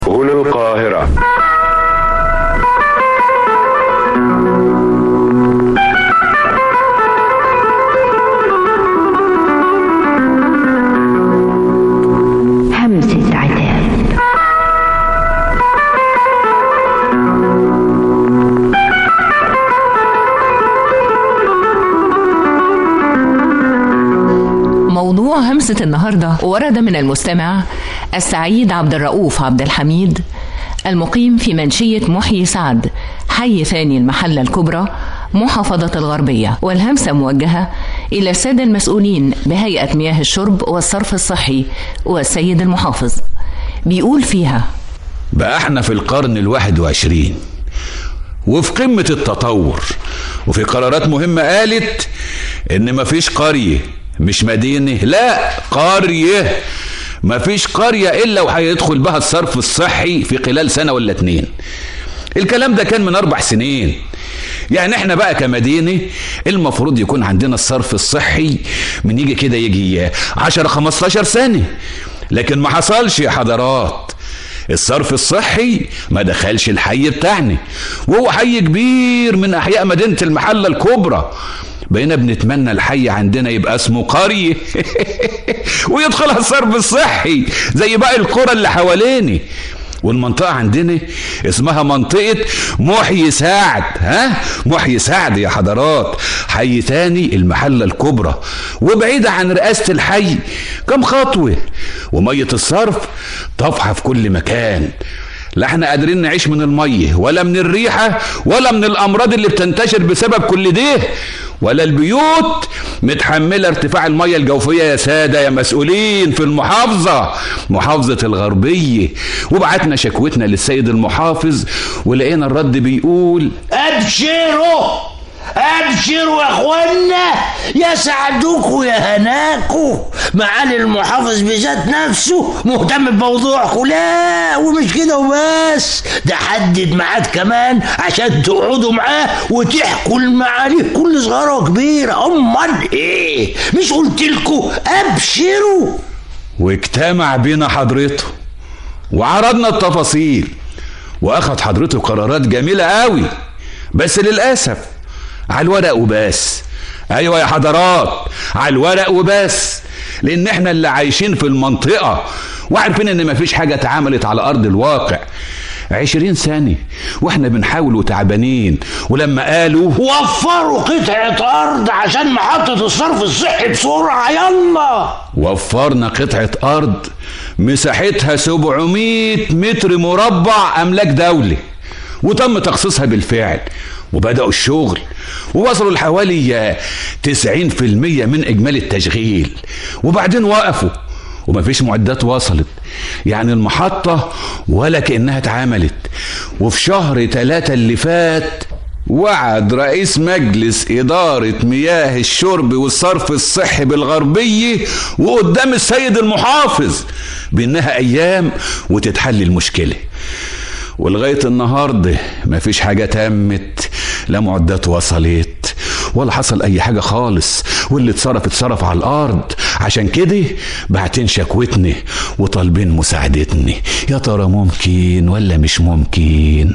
هنا القاهرة همسة عتاب موضوع همسة النهاردة ورد من المستمع السعيد عبد الرؤوف عبد الحميد المقيم في منشية محيي سعد حي ثاني المحلة الكبرى محافظة الغربية والهمسة موجهة إلى السادة المسؤولين بهيئة مياه الشرب والصرف الصحي والسيد المحافظ بيقول فيها بقى احنا في القرن الواحد وعشرين وفي قمة التطور وفي قرارات مهمة قالت ان مفيش قرية مش مدينة لا قرية مفيش قرية الا وهيدخل بها الصرف الصحي في خلال سنة ولا اتنين الكلام ده كان من اربع سنين يعني احنا بقى كمدينة المفروض يكون عندنا الصرف الصحي من يجي كده يجي 10 15 سنة لكن ما حصلش يا حضرات الصرف الصحي ما دخلش الحي بتاعنا وهو حي كبير من احياء مدينه المحله الكبرى بقينا بنتمنى الحي عندنا يبقى اسمه قريه ويدخلها الصرف الصحي زي باقي القرى اللي حواليني والمنطقة عندنا اسمها منطقة محيي سعد ها محيي سعد يا حضرات حي تاني المحلة الكبرى وبعيدة عن رئاسة الحي كم خطوة ومية الصرف طافحة في كل مكان لا احنا قادرين نعيش من المية ولا من الريحة ولا من الأمراض اللي بتنتشر بسبب كل ده ولا البيوت متحملة ارتفاع المية الجوفية يا سادة يا مسؤولين في المحافظة محافظة الغربية وبعتنا شكوتنا للسيد المحافظ ولقينا الرد بيقول ابشروا ابشروا يا اخوانا يا سعدوكوا يا هناكوا معالي المحافظ بذات نفسه مهتم بموضوعكم لا ومش كده وبس ده حدد ميعاد كمان عشان تقعدوا معاه وتحكوا المعاليه كل صغيره وكبيره امال ايه مش قلت لكم ابشروا واجتمع بينا حضرته وعرضنا التفاصيل واخد حضرته قرارات جميلة قوي بس للأسف على الورق وبس ايوه يا حضرات على الورق وبس لان احنا اللي عايشين في المنطقة وعارفين ان مفيش حاجة اتعملت على ارض الواقع عشرين سنة واحنا بنحاول وتعبانين ولما قالوا وفروا قطعة أرض عشان محطة الصرف الصحي بسرعة يلا وفرنا قطعة أرض مساحتها 700 متر مربع أملاك دولة وتم تخصيصها بالفعل وبدأوا الشغل ووصلوا لحوالي 90% من إجمالي التشغيل وبعدين وقفوا ومفيش معدات وصلت يعني المحطة ولا كأنها اتعملت وفي شهر ثلاثة اللي فات وعد رئيس مجلس إدارة مياه الشرب والصرف الصحي بالغربية وقدام السيد المحافظ بإنها أيام وتتحل المشكلة ولغاية النهاردة مفيش حاجة تمت لا معدات وصلت ولا حصل أي حاجة خالص واللي اتصرف اتصرف على الأرض عشان كده بعتين شكوتني وطالبين مساعدتني يا ترى ممكن ولا مش ممكن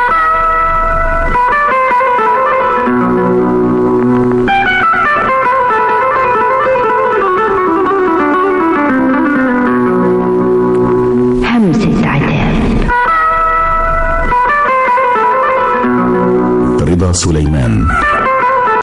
همسة عتاب رضا سليمان